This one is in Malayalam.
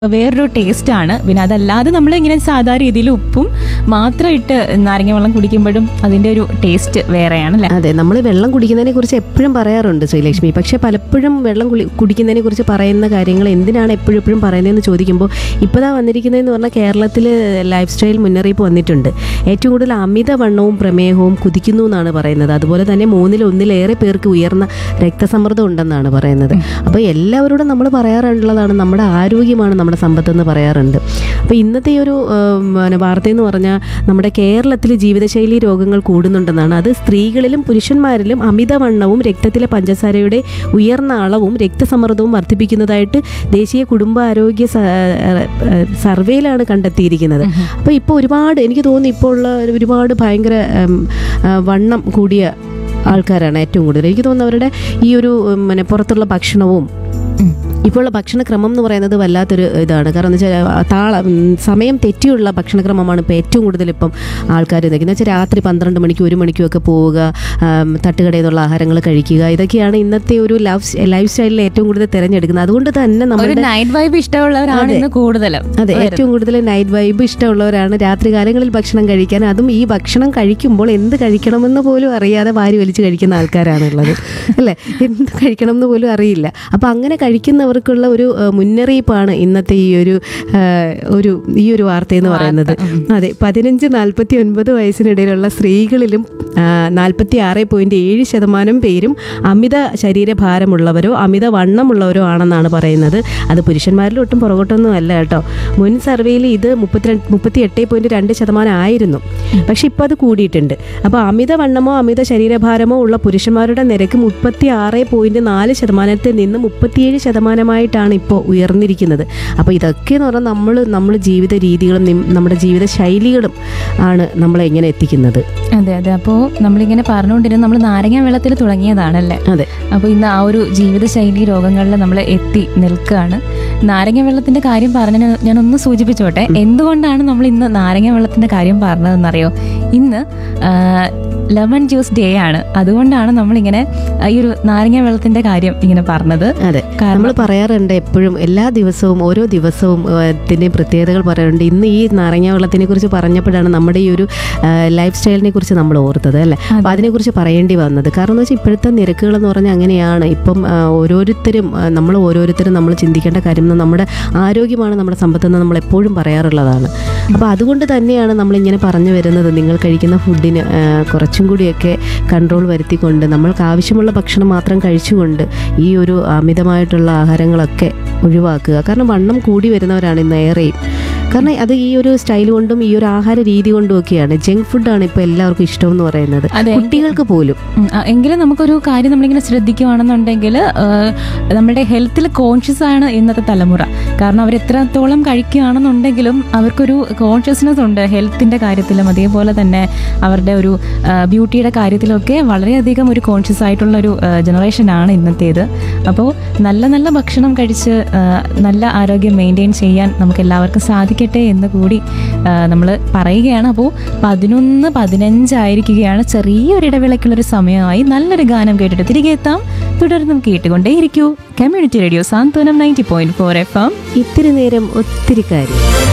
വേറൊരു ടേസ്റ്റ് ആണ് പിന്നെ അതല്ലാതെ നമ്മൾ ഇങ്ങനെ സാധാ രീതിയിൽ ഉപ്പും മാത്രം ഇട്ട് നാരങ്ങ വെള്ളം കുടിക്കുമ്പോഴും അതിന്റെ ഒരു ടേസ്റ്റ് വേറെയാണ് അല്ലേ അതെ നമ്മൾ വെള്ളം കുടിക്കുന്നതിനെ കുറിച്ച് എപ്പോഴും പറയാറുണ്ട് ശ്രീലക്ഷ്മി പക്ഷേ പലപ്പോഴും വെള്ളം കുളി കുടിക്കുന്നതിനെ കുറിച്ച് പറയുന്ന കാര്യങ്ങൾ എന്തിനാണ് എപ്പോഴും എപ്പോഴും പറയുന്നതെന്ന് ചോദിക്കുമ്പോൾ ഇപ്പോഴാ വന്നിരിക്കുന്നതെന്ന് പറഞ്ഞാൽ കേരളത്തിൽ ലൈഫ് സ്റ്റൈൽ മുന്നറിയിപ്പ് വന്നിട്ടുണ്ട് ഏറ്റവും കൂടുതൽ അമിതവണ്ണവും പ്രമേഹവും കുതിക്കുന്നു എന്നാണ് പറയുന്നത് അതുപോലെ തന്നെ മൂന്നിൽ ഒന്നിലേറെ പേർക്ക് ഉയർന്ന രക്തസമ്മർദ്ദം ഉണ്ടെന്നാണ് പറയുന്നത് അപ്പോൾ എല്ലാവരോടും നമ്മൾ പറയാറുള്ളതാണ് നമ്മുടെ ആരോഗ്യമാണ് നമ്മുടെ സമ്പത്തെന്ന് പറയാറുണ്ട് അപ്പോൾ ഇന്നത്തെ ഈ ഒരു ഉം, പിന്നെ വാർത്തയെന്ന് പറഞ്ഞാൽ നമ്മുടെ കേരളത്തിൽ ജീവിതശൈലി രോഗങ്ങൾ കൂടുന്നുണ്ടെന്നാണ് അത് സ്ത്രീകളിലും പുരുഷന്മാരിലും അമിതവണ്ണവും രക്തത്തിലെ പഞ്ചസാരയുടെ ഉയർന്ന അളവും രക്തസമ്മർദ്ദവും വർദ്ധിപ്പിക്കുന്നതായിട്ട് ദേശീയ കുടുംബാരോഗ്യ സ- ഏഹ് സർവേയിലാണ് കണ്ടെത്തിയിരിക്കുന്നത് അപ്പോൾ ഇപ്പോൾ ഒരുപാട് എനിക്ക് തോന്നുന്നു ഇപ്പോൾ ഉള്ള ഒരുപാട് ഭയങ്കര ഉം, ആ, വണ്ണം കൂടിയ ആൾക്കാരാണ് ഏറ്റവും കൂടുതൽ എനിക്ക് തോന്നുന്നു അവരുടെ ഈ ഒരു ഉം, പിന്നെ പുറത്തുള്ള ഭക്ഷണവും ഉം. ഇപ്പോൾ ഉള്ള ഭക്ഷണക്രമം എന്ന് പറയുന്നത് വല്ലാത്തൊരു ഇതാണ് കാരണം എന്ന് വെച്ചാൽ താള ഉം, സമയം തെറ്റിയുള്ള ഭക്ഷണക്രമമാണ് ഇപ്പോൾ ഏറ്റവും കൂടുതൽ ഇപ്പം ആൾക്കാർ നിൽക്കുന്നത് വെച്ചാൽ രാത്രി പന്ത്രണ്ട് മണിക്ക് ഒരു മണിക്കും ഒക്കെ പോവുക ആം, തട്ടുകടയിൽ നിന്നുള്ള ആഹാരങ്ങൾ കഴിക്കുക ഇതൊക്കെയാണ് ഇന്നത്തെ ഒരു ലൈഫ് ലൈഫ് സ്റ്റൈലിൽ ഏറ്റവും കൂടുതൽ തിരഞ്ഞെടുക്കുന്നത് അതുകൊണ്ട് തന്നെ ഒരു നമ്മുടെ നൈറ്റ് വൈബ് ഇഷ്ടമുള്ളവരാണ് അതെ. ഇന്ന് കൂടുതലും അതെ ഏറ്റവും കൂടുതൽ നൈറ്റ് വൈബ് ഇഷ്ടമുള്ളവരാണ് രാത്രി കാലങ്ങളിൽ ഭക്ഷണം കഴിക്കാൻ അതും ഈ ഭക്ഷണം കഴിക്കുമ്പോൾ എന്ത് കഴിക്കണമെന്ന് പോലും അറിയാതെ വാരി വലിച്ച് കഴിക്കുന്ന ആൾക്കാരാണുള്ളത് അല്ലേ എന്ത് കഴിക്കണം എന്ന് പോലും അറിയില്ല അപ്പം അങ്ങനെ കഴിക്കുന്നവർക്കുള്ള ഒരു ആ, മുന്നറിയിപ്പാണ് ഇന്നത്തെ ഈ ഒരു ആ, ഒരു ഈ ഒരു വാർത്തയെന്ന് പറയുന്നത് അതെ പതിനഞ്ച് നാൽപ്പത്തി ഒൻപത് വയസ്സിനിടയിലുള്ള സ്ത്രീകളിലും നാൽപ്പത്തി ആറ് പോയിന്റ് ഏഴ് ശതമാനം പേരും അമിത ശരീരഭാരമുള്ളവരോ അമിത വണ്ണമുള്ളവരോ ആണെന്നാണ് പറയുന്നത് അത് പുരുഷന്മാരിൽ ഒട്ടും പുറകോട്ടൊന്നും അല്ല കേട്ടോ മുൻ സർവേയിൽ ഇത് മുപ്പത്തിരണ്ട് മുപ്പത്തി എട്ട് പോയിന്റ് രണ്ട് ശതമാനം ആയിരുന്നു പക്ഷെ ഇപ്പോൾ അത് കൂടിയിട്ടുണ്ട് അപ്പോൾ അമിത വണ്ണമോ അമിത ശരീരഭാരമോ ഉള്ള പുരുഷന്മാരുടെ നിരക്ക് മുപ്പത്തി ആറ് പോയിന്റ് നാല് ശതമാനത്തിൽ നിന്ന് മുപ്പത്തിയേഴ് ശതമാനമായിട്ടാണ് ഇപ്പോൾ ഉയർന്നിരിക്കുന്നത് അപ്പോൾ ഇതൊക്കെ എന്ന് പറഞ്ഞാൽ നമ്മൾ നമ്മൾ ജീവിത രീതികളും നിം- നമ്മുടെ ജീവിത ശൈലികളും ആണ് നമ്മളെ ഇങ്ങനെ എത്തിക്കുന്നത് അതെ അതെ അപ്പോൾ നമ്മളിങ്ങനെ പറഞ്ഞുകൊണ്ടിരുന്ന നമ്മൾ നാരങ്ങ വെള്ളത്തിൽ തുടങ്ങിയതാണല്ലേ അതെ അപ്പോൾ ഇന്ന് ആ ഒരു ജീവിതശൈലി രോഗങ്ങളിൽ നമ്മൾ എത്തി നിൽക്കുകയാണ് നാരങ്ങ വെള്ളത്തിന്റെ കാര്യം പറഞ്ഞ ഞാൻ ഒന്ന് സൂചിപ്പിച്ചോട്ടെ എന്തുകൊണ്ടാണ് നമ്മൾ ഇന്ന് നാരങ്ങ വെള്ളത്തിന്റെ കാര്യം പറഞ്ഞതെന്നറിയോ ഇന്ന് ലെമൺ ജ്യൂസ് ഡേ ആണ് അതുകൊണ്ടാണ് നമ്മളിങ്ങനെ ആ, ഈ ഒരു നാരങ്ങ വെള്ളത്തിന്റെ കാര്യം ഇങ്ങനെ പറഞ്ഞത് അതെ കാരണം നമ്മൾ പറയാറുണ്ട് എപ്പോഴും എല്ലാ ദിവസവും ഓരോ ദിവസവും ഇതിൻ്റെ പ്രത്യേകതകൾ പറയാറുണ്ട് ഇന്ന് ഈ നാരങ്ങ വെള്ളത്തിനെ കുറിച്ച് പറഞ്ഞപ്പോഴാണ് നമ്മുടെ ഈ ഒരു ലൈഫ് സ്റ്റൈലിനെ കുറിച്ച് നമ്മൾ ഓർത്തത് അല്ലേ അപ്പോൾ അതിനെക്കുറിച്ച് പറയേണ്ടി വന്നത് കാരണം എന്ന് വെച്ചാൽ ഇപ്പോഴത്തെ നിരക്കുകൾ എന്ന് പറഞ്ഞാൽ അങ്ങനെയാണ് ഇപ്പം ആ, ഓരോരുത്തരും ആ, നമ്മൾ ഓരോരുത്തരും നമ്മൾ ചിന്തിക്കേണ്ട കാര്യം എന്ന് നമ്മുടെ ആരോഗ്യമാണ് നമ്മുടെ സമ്പത്തെന്ന് നമ്മൾ എപ്പോഴും പറയാറുള്ളതാണ് അപ്പോൾ അതുകൊണ്ട് തന്നെയാണ് നമ്മളിങ്ങനെ പറഞ്ഞു വരുന്നത് നിങ്ങൾ കഴിക്കുന്ന ഫുഡിന് ആ, കുറച്ചും കൂടിയൊക്കെ കൺട്രോൾ വരുത്തിക്കൊണ്ട് നമ്മൾക്ക് ആവശ്യമുള്ള ഭക്ഷണം മാത്രം കഴിച്ചുകൊണ്ട് ഈ ഒരു അമിതമായിട്ടുള്ള ആഹാരങ്ങളൊക്കെ ഒഴിവാക്കുക കാരണം വണ്ണം കൂടി വരുന്നവരാണ് ഇന്ന് ഏറെയും കാരണം അത് ഈ ഒരു സ്റ്റൈൽ കൊണ്ടും ഈ ഒരു ആഹാര രീതി കൊണ്ടും ഒക്കെയാണ് ജങ്ക് ഫുഡാണ് ഇപ്പോൾ എല്ലാവർക്കും ഇഷ്ടം എന്ന് പറയുന്നത് അതെ. കുട്ടികൾക്ക് പോലും ഉം, ആ, എങ്കിലും നമുക്കൊരു കാര്യം നമ്മളിങ്ങനെ ശ്രദ്ധിക്കുകയാണെന്നുണ്ടെങ്കിൽ നമ്മുടെ ഹെൽത്തിൽ കോൺഷ്യസ് ആണ് ഇന്നത്തെ തലമുറ കാരണം അവർ എത്രത്തോളം കഴിക്കുകയാണെന്നുണ്ടെങ്കിലും അവർക്കൊരു കോൺഷ്യസ്നെസ് ഉണ്ട് ഹെൽത്തിന്റെ കാര്യത്തിലും അതേപോലെ തന്നെ അവരുടെ ഒരു ആ, ബ്യൂട്ടിയുടെ കാര്യത്തിലൊക്കെ വളരെയധികം ഒരു കോൺഷ്യസ് ആയിട്ടുള്ള ഒരു ജനറേഷനാണ് ഇന്നത്തേത് അപ്പോൾ നല്ല നല്ല ഭക്ഷണം കഴിച്ച് ആ, നല്ല ആരോഗ്യം മെയിൻറ്റെയിൻ ചെയ്യാൻ നമുക്ക് എല്ലാവർക്കും സാധിക്കട്ടെ എന്ന് കൂടി നമ്മൾ പറയുകയാണ് അപ്പോൾ പതിനൊന്ന് പതിനഞ്ചായിരിക്കുകയാണ് ചെറിയൊരു ഇടവേളയ്ക്കുള്ളൊരു സമയമായി നല്ലൊരു ഗാനം കേട്ടിട്ട് തിരികെ എത്താം തുടർന്നും കേട്ടുകൊണ്ടേയിരിക്കൂ community radio Santhwanam ninety point four F M ഇത്തിരി നേരം ഒത്തിരി കാര്യം